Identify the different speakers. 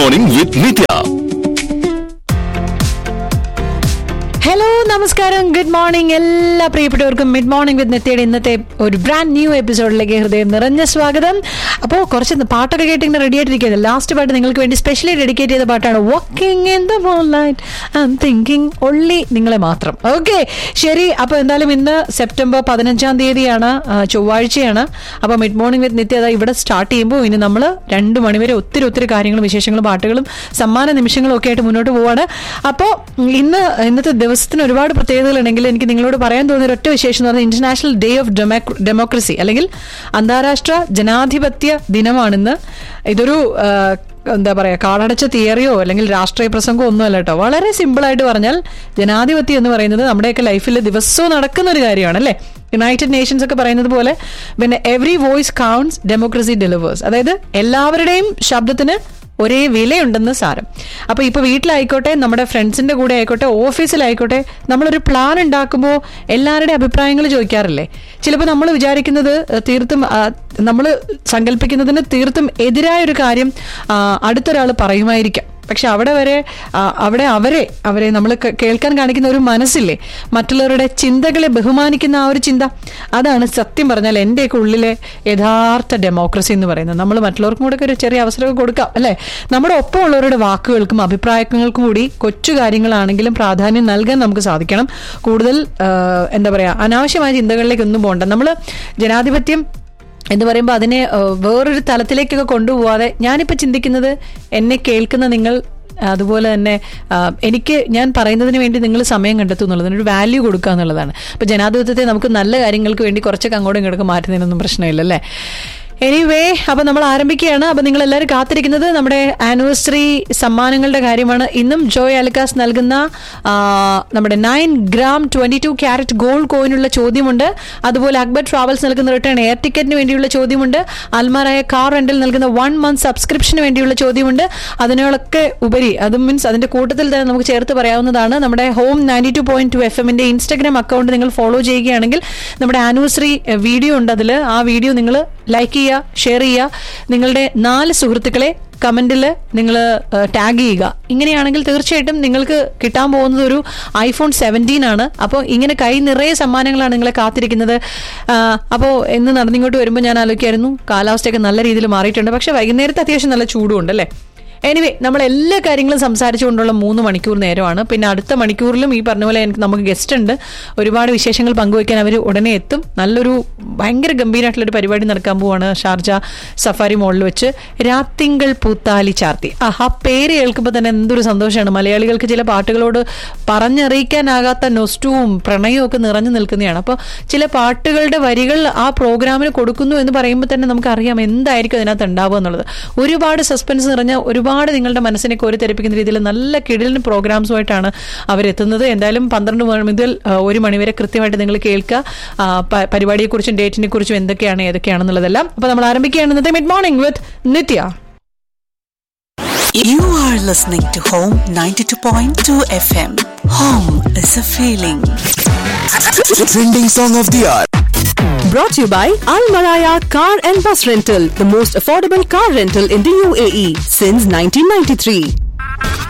Speaker 1: Morning with Nithya
Speaker 2: hello നമസ്കാരം good morning എല്ലാ പ്രിയപ്പെട്ടവർക്കും മിഡ് മോർണിംഗ് വിത്ത് നിത്യയുടെ ഇന്നത്തെ ഒരു ബ്രാൻഡ് ന്യൂ എപ്പിസോഡിലേക്ക് ഹൃദയം നിറഞ്ഞ സ്വാഗതം അപ്പോൾ കുറച്ച് പാട്ടൊക്കെ കേട്ട് ഇങ്ങനെ റെഡി ആയിട്ടിരിക്കുന്നത് ലാസ്റ്റ് പാട്ട് നിങ്ങൾക്ക് വേണ്ടി സ്പെഷ്യലി ഡെഡിക്കേറ്റ് ചെയ്ത പാട്ടാണ് walking in the light I'm thinking only നിങ്ങളെ മാത്രം ഓക്കെ ശരി അപ്പോൾ എന്തായാലും ഇന്ന് സെപ്റ്റംബർ പതിനഞ്ചാം തീയതിയാണ് ആ, ചൊവ്വാഴ്ചയാണ് അപ്പോൾ മിഡ് മോർണിംഗ് വിത്ത് നിത്യ അതാ ഇവിടെ സ്റ്റാർട്ട് ചെയ്യുമ്പോൾ ഇനി നമ്മൾ രണ്ട് മണിവരെ ഒത്തിരി ഒത്തിരി കാര്യങ്ങളും വിശേഷങ്ങളും പാട്ടുകളും സമ്മാന നിമിഷങ്ങളും ഒക്കെ ആയിട്ട് മുന്നോട്ട് പോവാണ് അപ്പോൾ ഇന്ന് ഇന്നത്തെ ദിവസത്തിന് ഒരുപാട് പ്രത്യേകതകളുണ്ടെങ്കിൽ എനിക്ക് നിങ്ങളോട് പറയാൻ തോന്നിയ ഒരു ഒറ്റ വിശേഷം എന്ന് പറഞ്ഞാൽ ഇന്റർനാഷണൽ ഡേ ഓഫ് ഡെമോക്രസി അല്ലെങ്കിൽ അന്താരാഷ്ട്ര ജനാധിപത്യ ദിനമാണിന്ന് ഇതൊരു ആ, എന്താ പറയാ കാടടച്ച തിയറിയോ അല്ലെങ്കിൽ രാഷ്ട്രീയ പ്രസംഗമോ ഒന്നും അല്ല കേട്ടോ വളരെ സിമ്പിൾ ആയിട്ട് പറഞ്ഞാൽ ജനാധിപത്യം എന്ന് പറയുന്നത് നമ്മുടെയൊക്കെ ലൈഫിൽ ദിവസവും നടക്കുന്ന ഒരു കാര്യമാണ് അല്ലേ യുണൈറ്റഡ് നേഷൻസ് ഒക്കെ പറയുന്നത് പോലെ പിന്നെ every voice counts democracy delivers അതായത് എല്ലാവരുടെയും ശബ്ദത്തിന് ഒരേ വിലയുണ്ടെന്ന് സാരം അപ്പൊ ഇപ്പൊ വീട്ടിലായിക്കോട്ടെ നമ്മുടെ ഫ്രണ്ട്സിന്റെ കൂടെ ആയിക്കോട്ടെ ഓഫീസിലായിക്കോട്ടെ നമ്മളൊരു പ്ലാൻ ഉണ്ടാക്കുമ്പോൾ എല്ലാവരുടെയും അഭിപ്രായങ്ങൾ ചോദിക്കാറില്ലേ ചിലപ്പോൾ നമ്മൾ വിചാരിക്കുന്നത് ഏഹ്, തീർത്തും നമ്മൾ സങ്കല്പിക്കുന്നതിന് തീർത്തും എതിരായ ഒരു കാര്യം ആ, അടുത്തൊരാൾ പറയുമായിരിക്കാം പക്ഷെ അവിടെ വരെ ആ, അവിടെ അവരെ അവരെ നമ്മൾ കേൾക്കാൻ കാണിക്കുന്ന ഒരു മനസ്സില്ലേ മറ്റുള്ളവരുടെ ചിന്തകളെ ബഹുമാനിക്കുന്ന ആ ഒരു ചിന്ത അതാണ് സത്യം പറഞ്ഞാൽ എൻ്റെയൊക്കെ ഉള്ളിലെ യഥാർത്ഥ ഡെമോക്രസി എന്ന് പറയുന്നത് നമ്മൾ മറ്റുള്ളവർക്കും കൂടെ ഒക്കെ ഒരു ചെറിയ അവസരമൊക്കെ കൊടുക്കാം അല്ലേ നമ്മുടെ ഒപ്പമുള്ളവരുടെ വാക്കുകൾക്കും അഭിപ്രായങ്ങൾക്കും കൂടി കൊച്ചു കാര്യങ്ങളാണെങ്കിലും പ്രാധാന്യം നൽകാൻ നമുക്ക് സാധിക്കണം കൂടുതൽ ആ, എന്താ പറയുക അനാവശ്യമായ ചിന്തകളിലേക്കൊന്നും പോകണ്ട നമ്മൾ ജനാധിപത്യം എന്ന് പറയുമ്പോൾ അതിനെ ഏഹ്, വേറൊരു തലത്തിലേക്കൊക്കെ കൊണ്ടുപോവാതെ ഞാനിപ്പോൾ ചിന്തിക്കുന്നത് എന്നെ കേൾക്കുന്ന നിങ്ങൾ അതുപോലെ തന്നെ ആ, എനിക്ക് ഞാൻ പറയുന്നതിന് വേണ്ടി നിങ്ങൾ സമയം കണ്ടെത്തും എന്നുള്ളതിന് ഒരു വാല്യൂ കൊടുക്കുക എന്നുള്ളതാണ് അപ്പോൾ ജനാധിപത്യത്തെ നമുക്ക് നല്ല കാര്യങ്ങൾക്ക് വേണ്ടി കുറച്ചൊക്കെ അങ്ങോട്ടും ഇങ്ങോട്ടും മാറ്റുന്നതിനൊന്നും പ്രശ്നമില്ല അല്ലേ എനിവേ അപ്പൊ നമ്മൾ ആരംഭിക്കുകയാണ് അപ്പൊ നിങ്ങൾ എല്ലാവരും കാത്തിരിക്കുന്നത് നമ്മുടെ ആനിവേഴ്സറി സമ്മാനങ്ങളുടെ കാര്യമാണ് ഇന്നും ജോയ് അലിക്കാസ് നൽകുന്ന ആ, നമ്മുടെ nine gram twenty two carat gold കോയിനുള്ള ചോദ്യമുണ്ട് അതുപോലെ അക്ബർ ട്രാവൽസ് നൽകുന്ന റിട്ടേൺ എയർ ടിക്കറ്റിന് വേണ്ടിയുള്ള ചോദ്യമുണ്ട് അൽമാറായ കാർ റെന്റൽ നൽകുന്ന വൺ മന്ത് സബ്സ്ക്രിപ്ഷന് വേണ്ടിയുള്ള ചോദ്യമുണ്ട് അതിനൊക്കെ ഉപരി അത് മീൻസ് അതിന്റെ കൂട്ടത്തിൽ തന്നെ നമുക്ക് ചേർത്ത് പറയാവുന്നതാണ് നമ്മുടെ home ninety two point two F എമ്മിന്റെ ഇൻസ്റ്റാഗ്രാം അക്കൗണ്ട് നിങ്ങൾ ഫോളോ ചെയ്യുകയാണെങ്കിൽ നമ്മുടെ ആനിവേഴ്സറി വീഡിയോ ഉണ്ട് അതിൽ ആ വീഡിയോ നിങ്ങൾ ലൈക്ക് ചെയ്യുക ഷെയർ ചെയ്യുക നിങ്ങളുടെ നാല് സുഹൃത്തുക്കളെ കമന്റിൽ നിങ്ങൾ ടാഗ് ചെയ്യുക ഇങ്ങനെയാണെങ്കിൽ തീർച്ചയായിട്ടും നിങ്ങൾക്ക് കിട്ടാൻ പോകുന്നത് ഒരു ഐഫോൺ സെവൻറ്റീൻ ആണ് അപ്പോൾ ഇങ്ങനെ കൈ നിറയെ സമ്മാനങ്ങളാണ് നിങ്ങളെ കാത്തിരിക്കുന്നത് അപ്പോൾ ഇന്ന് നടന്നിങ്ങോട്ട് വരുമ്പോൾ ഞാൻ ആലോചിക്കായിരുന്നു കാലാവസ്ഥയൊക്കെ നല്ല രീതിയിൽ മാറിയിട്ടുണ്ട് പക്ഷേ വൈകുന്നേരത്തെ അത്യാവശ്യം നല്ല ചൂടും ഉണ്ടല്ലേ എനിവേ നമ്മൾ എല്ലാ കാര്യങ്ങളും സംസാരിച്ചുകൊണ്ടുള്ള മൂന്ന് മണിക്കൂർ നേരമാണ് പിന്നെ അടുത്ത മണിക്കൂറിലും ഈ പറഞ്ഞ പോലെ എനിക്ക് നമുക്ക് ഗസ്റ്റ് ഉണ്ട് ഒരുപാട് വിശേഷങ്ങൾ പങ്കുവയ്ക്കാൻ അവർ ഉടനെ എത്തും നല്ലൊരു ഭയങ്കര ഗംഭീരമായിട്ടുള്ളൊരു പരിപാടി നടക്കാൻ പോവാണ് ഷാർജ സഫാരി മോളിൽ വെച്ച് രാത്തിങ്കൾ പൂത്താലി ചാർത്തി ആ ആ പേര് കേൾക്കുമ്പോൾ തന്നെ എന്തൊരു സന്തോഷമാണ് മലയാളികൾക്ക് ചില പാട്ടുകളോട് പറഞ്ഞറിയിക്കാനാകാത്ത നൊസ്റ്റുവും പ്രണയവും ഒക്കെ നിറഞ്ഞു നിൽക്കുന്നതാണ് അപ്പോൾ ചില പാട്ടുകളുടെ വരികൾ ആ പ്രോഗ്രാമിന് കൊടുക്കുന്നു എന്ന് പറയുമ്പോൾ തന്നെ നമുക്കറിയാം എന്തായിരിക്കും അതിനകത്ത് ഉണ്ടാവുക എന്നുള്ളത് ഒരുപാട് സസ്പെൻസ് നിറഞ്ഞ ഒരുപാട് നിങ്ങളുടെ മനസ്സിനെ കോരിത്തെരിപ്പിക്കുന്ന രീതിയിൽ നല്ല കിടിലിന് പ്രോഗ്രാംസുമായിട്ടാണ് അവരെത്തുന്നത് എന്തായാലും പന്ത്രണ്ട് മണി മുതൽ ആ, ഒരു മണിവരെ കൃത്യമായിട്ട് നിങ്ങൾ കേൾക്കുക ആ, പ- പരിപാടിയെക്കുറിച്ചും ഡേറ്റിനെ കുറിച്ചും എന്തൊക്കെയാണ് ഏതൊക്കെയാണെന്നുള്ളതെല്ലാം അപ്പോൾ നമ്മൾ ആരംഭിക്കുകയാണ് ഇന്നത്തെ mid morning with Nithya
Speaker 3: You are listening to Home 92.2 FM. Home is a feeling.
Speaker 1: Trending song of the year
Speaker 4: Brought to you by Al Maraya Car and Bus Rental, the most affordable car rental in the UAE since 1993.